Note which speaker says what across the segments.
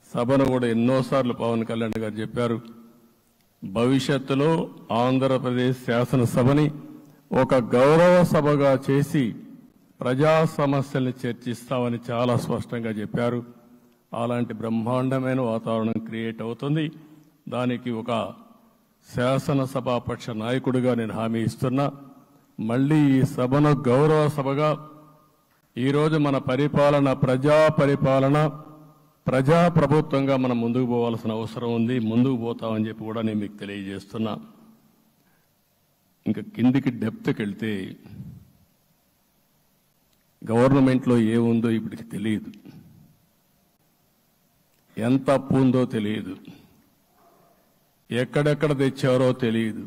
Speaker 1: సభను కూడా ఎన్నోసార్లు పవన్ కళ్యాణ్ గారు చెప్పారు భవిష్యత్తులో ఆంధ్రప్రదేశ్ శాసనసభని ఒక గౌరవ సభగా చేసి ప్రజా సమస్యల్ని చర్చిస్తామని చాలా స్పష్టంగా చెప్పారు అలాంటి బ్రహ్మాండమైన వాతావరణం క్రియేట్ అవుతుంది దానికి ఒక శాసనసభాపక్ష నాయకుడిగా నేను హామీ ఇస్తున్నా మళ్ళీ ఈ సభను గౌరవ సభగా ఈరోజు మన పరిపాలన ప్రజా పరిపాలన ప్రజా ప్రభుత్వంగా మనం ముందుకు పోవాల్సిన అవసరం ఉంది ముందుకు పోతామని చెప్పి కూడా నేను మీకు తెలియజేస్తున్నా ఇంకా కిందికి డెప్త్కి వెళ్తే గవర్నమెంట్లో ఏముందో ఇప్పటికి తెలియదు ఎంత అప్పు ఉందో తెలియదు ఎక్కడెక్కడ తెచ్చారో తెలియదు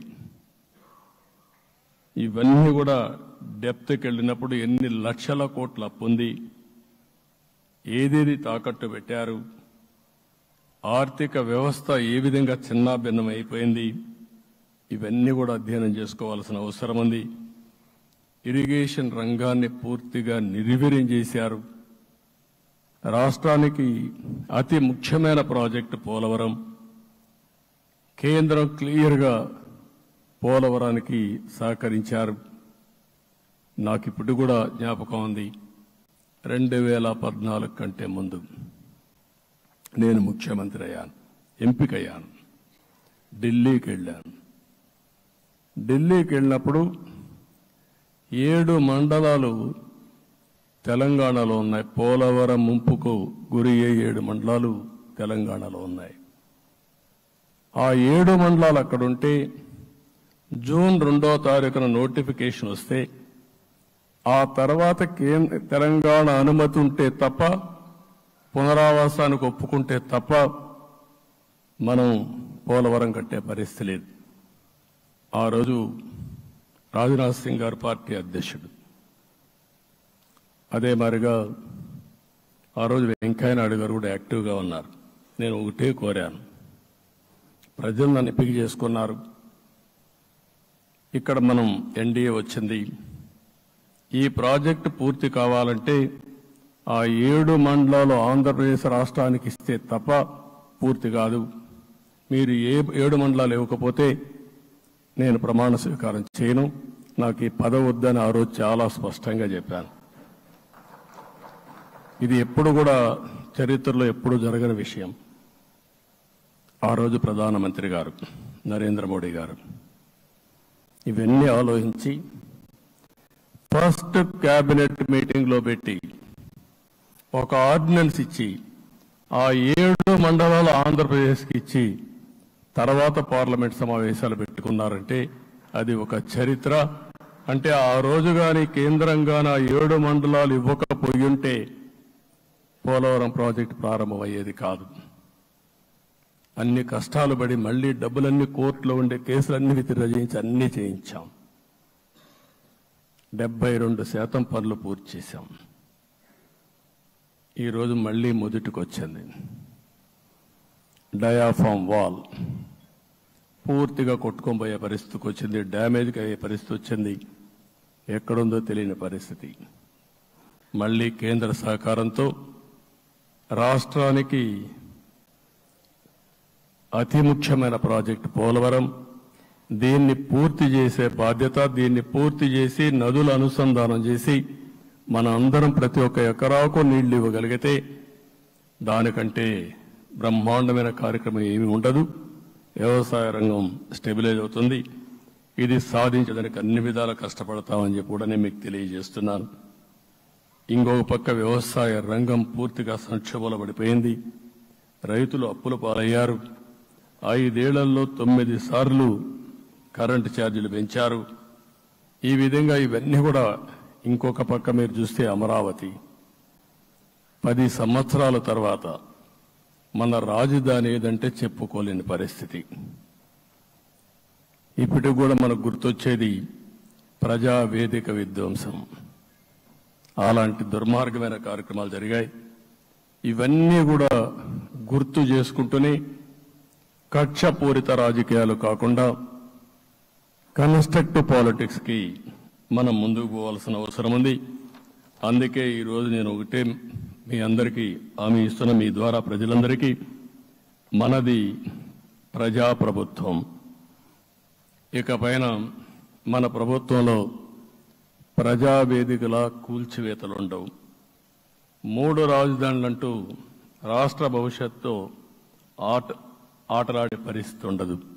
Speaker 1: ఇవన్నీ కూడా డెప్త్కి వెళ్ళినప్పుడు ఎన్ని లక్షల కోట్ల అప్పు ఉంది ఏదేది తాకట్టు పెట్టారు ఆర్థిక వ్యవస్థ ఏ విధంగా చిన్నాభిన్నం అయిపోయింది ఇవన్నీ కూడా అధ్యయనం చేసుకోవాల్సిన అవసరం ఉంది ఇరిగేషన్ రంగాన్ని పూర్తిగా నిర్వీర్యం చేశారు రాష్ట్రానికి అతి ముఖ్యమైన ప్రాజెక్టు పోలవరం కేంద్రం క్లియర్గా పోలవరానికి సహకరించారు నాకు ఇప్పుడు కూడా జ్ఞాపకం ఉంది రెండు వేల పద్నాలుగు కంటే ముందు నేను ముఖ్యమంత్రి అయ్యాను ఎంపికయ్యాను ఢిల్లీకి వెళ్ళాను ఢిల్లీకి వెళ్ళినప్పుడు ఏడు మండలాలు తెలంగాణలో ఉన్నాయి పోలవరం ముంపుకు గురి అయ్యే ఏడు మండలాలు తెలంగాణలో ఉన్నాయి ఆ ఏడు మండలాలు అక్కడుంటే జూన్ రెండో తారీఖున నోటిఫికేషన్ వస్తే ఆ తర్వాత కేంద్ర తెలంగాణ అనుమతి ఉంటే తప్ప పునరావాసానికి ఒప్పుకుంటే తప్ప మనం పోలవరం కట్టే పరిస్థితి లేదు ఆ రోజు రాజ్నాథ్ సింగ్ గారు పార్టీ అధ్యక్షుడు అదే మాదిరిగా ఆ రోజు వెంకయ్యనాయుడు గారు కూడా యాక్టివ్గా ఉన్నారు నేను ఒకటే కోరాను ప్రజలు నన్ను ఎంపిక చేసుకున్నారు ఇక్కడ మనం ఎన్డీఏ వచ్చింది ఈ ప్రాజెక్టు పూర్తి కావాలంటే ఆ ఏడు మండలాలు ఆంధ్రప్రదేశ్ రాష్ట్రానికి ఇస్తే తప్ప పూర్తి కాదు మీరు ఏ ఏడు మండలాలు ఇవ్వకపోతే నేను ప్రమాణ స్వీకారం చేయను నాకు ఈ పదవి వద్దని ఆ రోజు చాలా స్పష్టంగా చెప్పాను ఇది ఎప్పుడు కూడా చరిత్రలో ఎప్పుడు జరగని విషయం ఆ రోజు ప్రధానమంత్రి గారు నరేంద్ర మోడీ గారు ఇవన్నీ ఆలోచించి ఫస్ట్ కేబినెట్ మీటింగ్ లో పెట్టి ఒక ఆర్డినెన్స్ ఇచ్చి ఆ ఏడు మండలాల ఆంధ్రప్రదేశ్కి ఇచ్చి తర్వాత పార్లమెంట్ సమావేశాలు పెట్టుకున్నారంటే అది ఒక చరిత్ర అంటే ఆ రోజు గాని కేంద్రంగాన ఆ ఏడు మండలాలు ఇవ్వకపోయి ఉంటే పోలవరం ప్రాజెక్టు ప్రారంభమయ్యేది కాదు అన్ని కష్టాలు పడి మళ్ళీ డబ్బులన్నీ కోర్టులో ఉండే కేసులన్నీ విత్డ్రా చేయించి అన్నీ చేయించాం డెబ్బై రెండు శాతం పనులు పూర్తి చేశాం ఈరోజు మళ్ళీ మొదటికి వచ్చింది డయాఫామ్ వాల్ పూర్తిగా కొట్టుకొని పరిస్థితికి వచ్చింది డ్యామేజ్కి అయ్యే పరిస్థితి వచ్చింది ఎక్కడుందో తెలియని పరిస్థితి మళ్ళీ కేంద్ర సహకారంతో రాష్ట్రానికి అతి ముఖ్యమైన ప్రాజెక్టు పోలవరం దీన్ని పూర్తి చేసే బాధ్యత దీన్ని పూర్తి చేసి నదుల అనుసంధానం చేసి మన అందరం ప్రతి ఒక్క ఎకరాకు నీళ్లు ఇవ్వగలిగితే దానికంటే బ్రహ్మాండమైన కార్యక్రమం ఏమీ ఉండదు వ్యవసాయ రంగం స్టెబిలైజ్ అవుతుంది ఇది సాధించడానికి అన్ని విధాలా కష్టపడతామని చెప్పి కూడా నేను మీకు తెలియజేస్తున్నాను ఇంకొక పక్క వ్యవసాయ రంగం పూర్తిగా సంక్షోభంలో పడిపోయింది రైతులు అప్పుల పాలయ్యారు ఐదేళ్లలో తొమ్మిది సార్లు కరెంటు ఛార్జీలు పెంచారు ఈ విధంగా ఇవన్నీ కూడా ఇంకొక పక్క మీరు చూస్తే అమరావతి పది సంవత్సరాల తర్వాత మన రాజధాని ఏదంటే చెప్పుకోలేని పరిస్థితి ఇప్పటికి కూడా మనకు గుర్తొచ్చేది ప్రజా వేదిక విధ్వంసం అలాంటి దుర్మార్గమైన కార్యక్రమాలు జరిగాయి ఇవన్నీ కూడా గుర్తు చేసుకుంటూనే కక్షపూరిత రాజకీయాలు కాకుండా కన్స్ట్రక్టివ్ పాలిటిక్స్ కి మనం ముందుకు పోవాల్సిన అవసరం ఉంది అందుకే ఈరోజు నేను ఒకటే మీ అందరికీ హామీ ఇస్తున్న మీ ద్వారా ప్రజలందరికీ మనది ప్రజాప్రభుత్వం ఇక పైన మన ప్రభుత్వంలో ప్రజావేదికల కూల్చివేతలు ఉండవు మూడు రాజధానులంటూ రాష్ట్ర భవిష్యత్తు ఆట ఆటలాడే పరిస్థితి ఉండదు